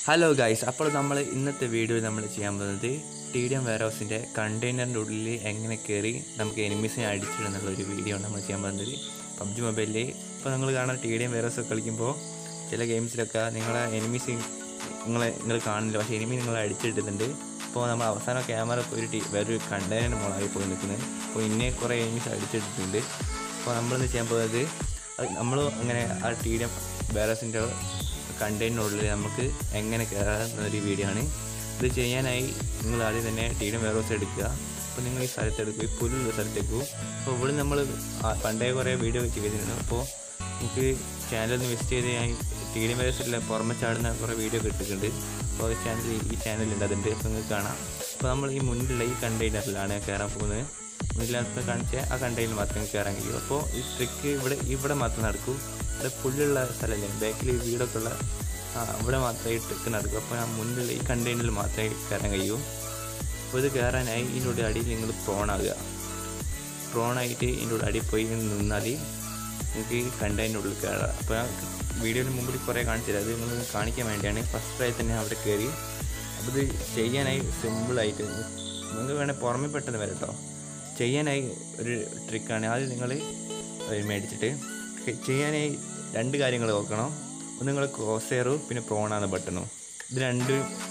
hello guys അപ്പോൾ നമ്മൾ ഇന്നത്തെ വീഡിയോയിൽ നമ്മൾ ചെയ്യാൻ പോകുന്നത് ടി ഡി എം വെയർ ഹൗസിൻ്റെ കണ്ടെയ്നറിൻ്റെ ഉള്ളിൽ എങ്ങനെ കയറി നമുക്ക് എനിമീസിനെ അടിച്ചിടുന്നുള്ള ഒരു വീഡിയോ ആണ് നമ്മൾ ചെയ്യാൻ പോകുന്നത് പബ്ജി മൊബൈലിൽ ഇപ്പോൾ നിങ്ങൾ കാണാൻ T D M warehouse ഒക്കെ കളിക്കുമ്പോൾ ചില ഗെയിംസിലൊക്കെ നിങ്ങളെ എനിമീസ് നിങ്ങളെ നിങ്ങൾ കാണുന്നില്ല പക്ഷേ എനിമി നിങ്ങളെ അടിച്ചിടുന്നുണ്ട് ഇപ്പോൾ നമ്മൾ അവസാനം ക്യാമറ ഒരു ടി വേറൊരു കണ്ടെയ്നറിന് മുളകിൽ പോയി നിൽക്കുന്നത് അപ്പോൾ ഇന്നെ കുറേ എനിമീസ് അടിച്ചിട്ടിട്ടുണ്ട് അപ്പോൾ നമ്മളിന്ന് ചെയ്യാൻ പോകുന്നത് നമ്മൾ അങ്ങനെ ആ ടി ഡി എം വെയർ ഹൗസിൻ്റെ കണ്ടെയ്നറിനുള്ളിൽ നമുക്ക് എങ്ങനെ കയറാമെന്നൊരു വീഡിയോ ആണ് ഇത് ചെയ്യാനായി നിങ്ങൾ ആദ്യം തന്നെ ടി ഡി വെയർഹൗസ് എടുക്കുക അപ്പോൾ നിങ്ങൾ ഈ സ്ഥലത്ത് എടുക്കുക ഈ പുല്ലുള്ള സ്ഥലത്തേക്ക് പോകും അപ്പോൾ ഇവിടെ നമ്മൾ ആ പണ്ടേ കുറേ വീഡിയോ ചെയ്തിരുന്നു അപ്പോൾ നമുക്ക് ചാനലൊന്ന് വിസിറ്റ് ചെയ്ത് ഞാൻ ടി ഡി വെയർഹൗസിലെ പുറമെ ചാടുന്ന കുറേ വീഡിയോ കിട്ടിയിട്ടുണ്ട് അപ്പോൾ ഈ ചാനൽ ഈ ചാനലുണ്ട് അതുണ്ട് അപ്പോൾ നിങ്ങൾക്ക് കാണാം അപ്പോൾ നമ്മൾ ഈ മുന്നിലുള്ള ഈ കണ്ടെയ്നറിലാണ് കയറാൻ പോകുന്നത് മുന്നിലകത്ത് കാണിച്ച ആ കണ്ടെയ്നർ മാത്രമേ കയറാൻ കഴിയൂ അപ്പോൾ ഈ ട്രിക്ക് ഇവിടെ ഇവിടെ മാത്രം നടക്കൂ ഇവിടെ പുല്ലുള്ള സ്ഥലമല്ലേ ബാക്കിൽ വീടൊക്കെ ഉള്ള ആ അവിടെ മാത്രമേ ട്രിക്ക് നടക്കൂ അപ്പോൾ ആ മുന്നിലുള്ള ഈ കണ്ടെയ്നറിൽ മാത്രമേ കയറാൻ കഴിയൂ അപ്പോൾ ഇത് കയറാനായി ഇതിൻ്റെ അടിയിൽ നിങ്ങൾ പ്രോണാകുക പ്രോണായിട്ട് ഇതിൻ്റെ അടിയിൽ പോയി നിന്നാൽ നിങ്ങൾക്ക് ഈ കണ്ടെയ്നറിൻ്റെ ഉള്ളിൽ കയറാം അപ്പോൾ ഞാൻ വീഡിയോയിൽ മുമ്പിൽ കുറേ കാണിച്ചില്ല അത് നിങ്ങൾ കാണിക്കാൻ വേണ്ടിയാണ് ഫസ്റ്റ് ട്രൈ തന്നെ അവിടെ കയറി അപ്പോൾ ഇത് ചെയ്യാനായി സിമ്പിളായിട്ട് നിങ്ങൾക്ക് വേണേൽ പുറമെ പെട്ടെന്ന് വരാം കേട്ടോ ചെയ്യാനായി ഒരു ട്രിക്കാണ് ആദ്യം നിങ്ങൾ മേടിച്ചിട്ട് ചെയ്യാനായി രണ്ട് കാര്യങ്ങൾ നോക്കണം ഒന്ന് നിങ്ങൾ ക്രോസെയറും പിന്നെ പ്രോണാണ് ബട്ടണും ഇത് രണ്ട്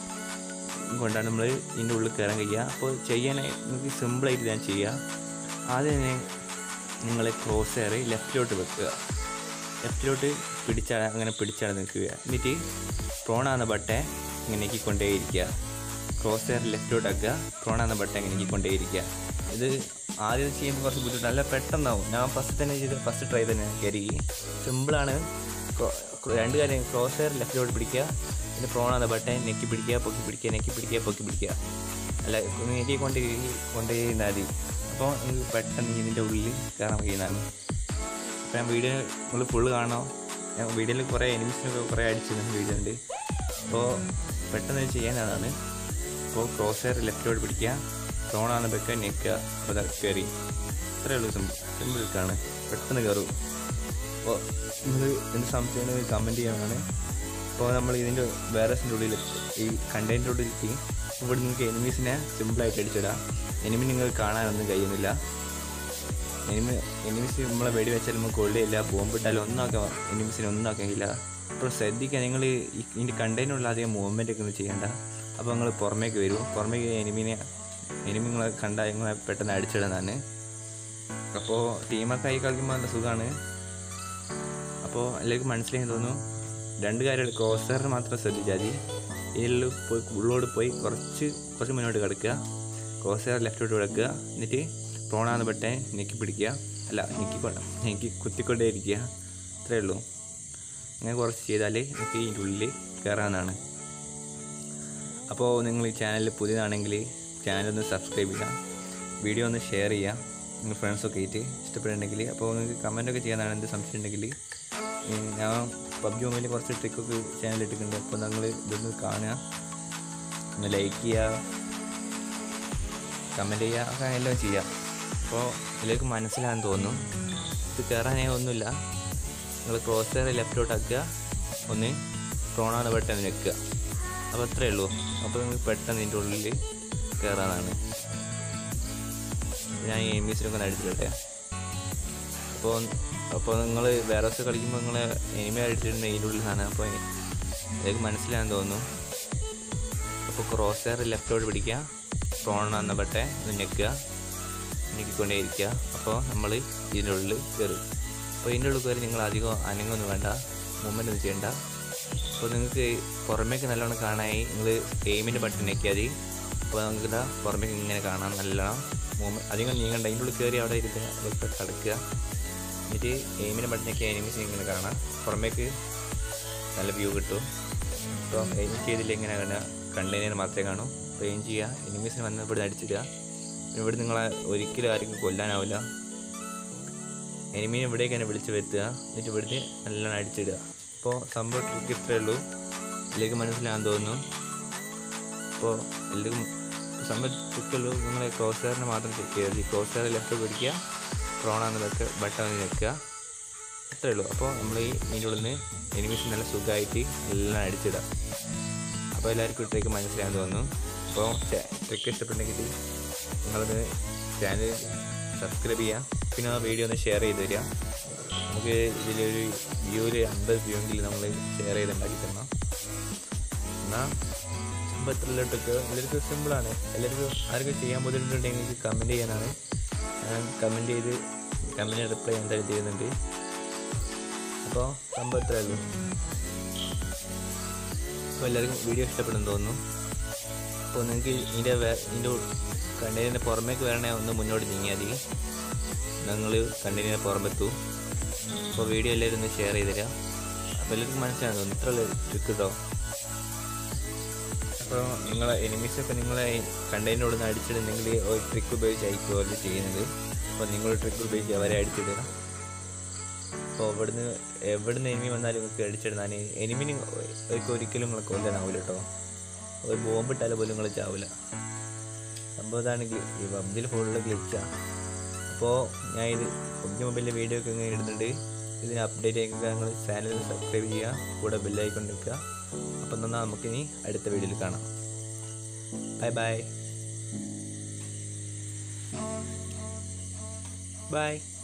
കൊണ്ടാണ് നമ്മൾ ഇതിൻ്റെ ഉള്ളിൽ കയറാൻ കഴിയുക അപ്പോൾ ചെയ്യാനായി നിങ്ങൾക്ക് സിമ്പിളായിട്ട് ഞാൻ ചെയ്യുക ആദ്യം തന്നെ നിങ്ങൾ ക്രോസെയർ ലെഫ്റ്റിലോട്ട് വെക്കുക ലെഫ്റ്റിലോട്ട് പിടിച്ചാൽ അങ്ങനെ പിടിച്ചാൽ നിൽക്കുക എന്നിട്ട് പ്രോണാന്ന ബട്ടൺ ഇങ്ങനെ കൊണ്ടേയിരിക്കുക ക്രോസെയർ ലെഫ്റ്റിലോട്ട് ആക്കുക പ്രോണാന്ന ബട്ടൺ ഇങ്ങനെ കൊണ്ടേയിരിക്കുക ഇത് ആദ്യം ചെയ്യുമ്പോൾ കുറച്ച് ബുദ്ധിമുട്ട് നല്ല പെട്ടെന്നാവും ഞാൻ ഫസ്റ്റ് തന്നെ ചെയ്ത് ഫസ്റ്റ് ട്രൈ തന്നെ കയറി സിമ്പിളാണ് രണ്ട് കാര്യം ക്രോസ് ഹെയർ ലെഫ്റ്റിലോട്ട് പിടിക്കുക പിന്നെ പ്രോണാന്ന ബട്ടൺ നെക്കി പിടിക്കുക പൊക്കി പിടിക്കുക നെക്കി പിടിക്കുക പൊക്കി പിടിക്കുക അല്ല നെക്കി കൊണ്ട് കൊണ്ടുപോയിരുന്നാൽ മതി അപ്പോൾ നിങ്ങൾക്ക് പെട്ടെന്ന് ഇതിൻ്റെ ഉള്ളിൽ കയറാൻ കഴിയുന്നതാണ് അപ്പോൾ ഞാൻ വീഡിയോ നിങ്ങൾ ഫുള്ള് കാണണം ഞാൻ വീഡിയോയിൽ കുറേ എനിമീസിനൊക്കെ കുറേ അടിച്ചിരുന്ന വീഡിയോ ഉണ്ട് അപ്പോൾ പെട്ടെന്ന് ചെയ്യാനാണ് അപ്പോൾ ക്രോസ് ഹെയർ ലെഫ്റ്റിലോട്ട് പിടിക്കുക പ്രോണാന്ന് വെക്കുക നെക്കുക അപ്പോൾ കയറി ഇത്രയേ ഉള്ളൂ സിമ്പിൾ സിമ്പിൾ ആണ് പെട്ടെന്ന് കയറും അപ്പോൾ നിങ്ങൾ എന്ത് സംശയങ്ങൾ കമൻറ്റ് ചെയ്യാനാണ് അപ്പോൾ നമ്മൾ ഇതിൻ്റെ വൈറസിൻ്റെ ഉള്ളിൽ ഈ കണ്ടെയ്നറിൻ്റെ ഉള്ളിലെത്തി ഇവിടെ നിങ്ങൾക്ക് എനിമീസിനെ സിമ്പിളായിട്ട് അടിച്ചിടാം എനിമി നിങ്ങൾ കാണാനൊന്നും കഴിയുന്നില്ല എനിമി എനിമീസ് നമ്മളെ വെടി വെച്ചാൽ നമുക്ക് കൊള്ളിയില്ല ബോംബിട്ടാലും ഒന്നാക്കാൻ എനിമീസിനെ ഒന്നാക്കാൻ കഴിയില്ല അപ്പോൾ ശ്രദ്ധിക്കുക നിങ്ങൾ ഇതിൻ്റെ കണ്ടെയ്നറിലുള്ള അധികം മൂവ്മെൻ്റ് ഒക്കെ ഒന്നും ചെയ്യേണ്ട അപ്പോൾ നിങ്ങൾ പുറമേക്ക് വരും പുറമേക്ക് എനിമിനെ എനിമി നിങ്ങളെ കണ്ടാൽ നിങ്ങളെ പെട്ടെന്ന് അടിച്ചിടുന്നതാണ് അപ്പോൾ ടീമൊക്കെ ആയി കളിക്കുമ്പോൾ നല്ല സുഖമാണ് അപ്പോൾ എല്ലാവർക്കും മനസ്സിലായി തോന്നുന്നു രണ്ട് കാര്യങ്ങൾ ക്രോസറിന് മാത്രം ശ്രദ്ധിച്ചാൽ മതി ഇതിൽ പോയി ഉള്ളോട് പോയി കുറച്ച് കുറച്ച് മുന്നോട്ട് കിടക്കുക ക്രോസർ ലെഫ്റ്റോട്ട് കിടക്കുക എന്നിട്ട് പ്രോണാന്ന് പെട്ടെ ഞെക്കി പിടിക്കുക അല്ല ഞെക്കിക്കൊണ്ട് ഞെക്കി കുത്തിക്കൊണ്ടേ ഇരിക്കുക അത്രയേ ഉള്ളൂ അങ്ങനെ കുറച്ച് ചെയ്താൽ നമുക്ക് ഇതിൻ്റെ ഉള്ളിൽ കയറാവുന്നതാണ് അപ്പോൾ നിങ്ങൾ ഈ ചാനലിൽ പുതിയതാണെങ്കിൽ ചാനൽ ഒന്ന് സബ്സ്ക്രൈബ് ചെയ്യുക വീഡിയോ ഒന്ന് ഷെയർ ചെയ്യുക നിങ്ങൾ ഫ്രണ്ട്സൊക്കെ ആയിട്ട് ഇഷ്ടപ്പെടുന്നുണ്ടെങ്കിൽ അപ്പോൾ നിങ്ങൾക്ക് കമൻറ്റൊക്കെ ചെയ്യാനാണ് എന്ത് സംശയം ഉണ്ടെങ്കിൽ ഞാൻ പബ്ജി മൊബൈലിൽ കുറച്ച് ട്രിക്കൊക്കെ ചാനൽ ഇട്ടിട്ടുണ്ട് അപ്പോൾ നിങ്ങൾ ഇതൊന്ന് കാണുക ഒന്ന് ലൈക്ക് ചെയ്യുക കമൻറ്റ് ചെയ്യുക ഒക്കെ എല്ലാം ചെയ്യുക അപ്പോൾ ഇതിലേക്ക് മനസ്സിലാകാൻ തോന്നും ഇത് കയറാനായി ഒന്നുമില്ല നിങ്ങൾ ക്രോസ് ഹെയർ ലെഫ്റ്റോട്ട് ആക്കുക ഒന്ന് പ്രോണാണ് പെട്ടെന്ന് നിൽക്കുക അപ്പോൾ അത്രയേ ഉള്ളൂ അപ്പോൾ നിങ്ങൾ പെട്ടെന്ന് ഇതിൻ്റെ ഉള്ളിൽ കയറാനാണ് ഞാൻ ഈ എമീസിനൊക്കെ ഒന്ന് അടിച്ചിട്ടെ അപ്പോൾ അപ്പോൾ നിങ്ങൾ വേറെ ദിവസം കളിക്കുമ്പോൾ നിങ്ങൾ എനിമി അടിച്ചിട്ടുണ്ട് ഇതിൻ്റെ ഉള്ളിലാണ് അപ്പോൾ എനിക്ക് മനസ്സിലാകാൻ തോന്നുന്നു അപ്പോൾ ക്രോസ് ഹെയർ ലെഫ്റ്റോട്ട് പിടിക്കുക പ്രോൺ എന്ന ബട്ടെ ഞെക്കുക ഞെക്കിക്കൊണ്ടേ ഇരിക്കുക അപ്പോൾ നമ്മൾ ഇതിൻ്റെ ഉള്ളിൽ കയറി അപ്പോൾ ഇതിൻ്റെ ഉള്ളിൽ കയറി നിങ്ങൾ അധികം അനങ്ങൊന്നും വേണ്ട മൂവ്മെൻ്റ് ഒന്നും ചെയ്യണ്ട അപ്പോൾ നിങ്ങൾക്ക് പുറമേക്ക് നല്ലോണം കാണാനായി നിങ്ങൾ എയിമിൻ്റെ ബട്ടൺ ഞെക്കിയാൽ മതി അപ്പോൾ നമുക്ക് ഇതാ പുറമേക്ക് ഇങ്ങനെ കാണാം നല്ലോണം മൂവ്മെൻറ്റ് അധികം നീങ്ങണ്ട അതിൻ്റെ ഉള്ളിൽ കയറി അവിടെ ഇരുന്ന് അതൊക്കെ കിടക്കുക എന്നിട്ട് എയിമിൻ്റെ ബട്ടനൊക്കെ എനിമീസ് ഇങ്ങനെ കാണാം പുറമേക്ക് നല്ല വ്യൂ കിട്ടും അപ്പോൾ എയിം ചെയ്തില്ല ഇങ്ങനെ കാണുക കണ്ടെയ്നർ മാത്രമേ കാണൂ അപ്പോൾ എയിം ചെയ്യുക എനിമീസിന് വന്ന് ഇവിടെ അടിച്ചിടുക ഇവിടെ നിങ്ങളെ ഒരിക്കലും ആർക്കും കൊല്ലാനാവില്ല എനിമീനെ ഇവിടേക്ക് തന്നെ വിളിച്ച് വരുത്തുക എന്നിട്ട് ഇവിടുന്ന് നല്ലോണം അടിച്ചിടുക അപ്പോൾ സംഭവം ട്രിക്ക് ഇത്രയേ ഉള്ളൂ ഇതിലേക്ക് മനസ്സിലാകാൻ തോന്നുന്നു അപ്പോൾ എല്ലാവർക്കും സംഭവം ട്രിക്കുള്ളൂ നിങ്ങൾ ക്രോസ് ഹെയറിന് മാത്രം ചെക്ക് ചെയ്താൽ ക്രോസ് ഹെയർ ലെഫ്റ്റ് പിടിക്കുക പ്രോണാന്ന് വെക്കുക ബട്ടൺ നിൽക്കുക അത്രേ ഉള്ളൂ അപ്പോൾ നമ്മൾ ഈ ഇതിൻ്റെ ഉള്ളിൽ നിന്ന് എനിമീസ് നല്ല സുഖമായിട്ട് എല്ലാം അടിച്ചിടാം അപ്പോൾ എല്ലാവർക്കും ട്രിക്ക് മനസ്സിലാകാൻ തോന്നുന്നു അപ്പോൾ ട്രിക്ക് ഇഷ്ടപ്പെട്ടെങ്കിൽ നിങ്ങളൊന്ന് ചാനൽ സബ്സ്ക്രൈബ് ചെയ്യുക പിന്നെ ആ വീഡിയോ ഒന്ന് ഷെയർ ചെയ്ത് തരിക നമുക്ക് ഇതിലൊരു വ്യൂവിൽ അമ്പത് വ്യൂ എങ്കിലും നമ്മൾ ഷെയർ ചെയ്ത് ഉണ്ടാക്കി തരണം എന്നാൽ അപ്പോൾ എത്ര ട്രിക്ക് എല്ലാവർക്കും സിമ്പിളാണ് എല്ലാവർക്കും ആർക്കും ചെയ്യാൻ ബുദ്ധിമുട്ടുണ്ടെങ്കിൽ കമൻറ്റ് ചെയ്യാനാണ് ഞാൻ കമൻറ്റ് ചെയ്ത് കമൻറ്റ് റിപ്ലൈ എന്തായാലും ചെയ്യുന്നുണ്ട് അപ്പോൾ സംഭവം ഇത്രയേ ഉള്ളൂ അപ്പോൾ എല്ലാവർക്കും വീഡിയോ ഇഷ്ടപ്പെടുന്നു തോന്നുന്നു അപ്പോൾ നിങ്ങൾക്ക് ഇതിൻ്റെ വേ ഇതിൻ്റെ കണ്ടതിൻ്റെ പുറമേക്ക് വരണേ ഒന്ന് മുന്നോട്ട് നീങ്ങിയാൽ മതി ഞങ്ങൾ കണ്ടതിൻ്റെ പുറമെത്തു അപ്പോൾ വീഡിയോ എല്ലാവരും ഒന്ന് ഷെയർ ചെയ്ത് തരാം അപ്പോൾ എല്ലാവർക്കും മനസ്സിലാകും തോന്നുന്നു ഇത്ര ട്രിക്ക് കേട്ടോ അപ്പോൾ നിങ്ങളെ എനിമീസൊക്കെ നിങ്ങളെ കണ്ടതിൻ്റെ ഉള്ളിൽ നിന്ന് അടിച്ചിടുന്നെങ്കിൽ ഒരു ട്രിക്ക് ഉപയോഗിച്ച് അയക്കുകയല്ല ചെയ്യുന്നത് അപ്പോൾ നിങ്ങൾ ട്രിക്ക് ഉപയോഗിച്ച് അവരെ അടിച്ചിടുക അപ്പോൾ ഇവിടുന്ന് എവിടുന്ന് എനിമി വന്നാലും നിങ്ങൾക്ക് അടിച്ചിടുന്ന എനിമിന് ഒരിക്കലും ഒരിക്കലും നിങ്ങൾ കൊല്ലാനാവില്ല കേട്ടോ ഒരു ബോംബ് ഇട്ടാലും പോലും നിങ്ങൾ ചാവില്ല സംഭവം ഇതാണ് ഗ്ലി- ഈ പബ്ജിൽ ഫുള്ള് ഗ്ലിച്ചാണ് അപ്പോൾ ഞാൻ ഇത് പബ്ജി മൊബൈലിലെ വീഡിയോ ഒക്കെ ഇങ്ങനെ ഇടുന്നുണ്ട് ഇതിന് അപ്ഡേറ്റ് ആയിക്കുക നിങ്ങൾ ചാനൽ സബ്സ്ക്രൈബ് ചെയ്യുക കൂടെ ബെല്ലായിക്കൊണ്ട് നിൽക്കുക അപ്പം എന്നാൽ നമുക്കിനി അടുത്ത വീഡിയോയിൽ കാണാം ബൈ ബൈ ബൈ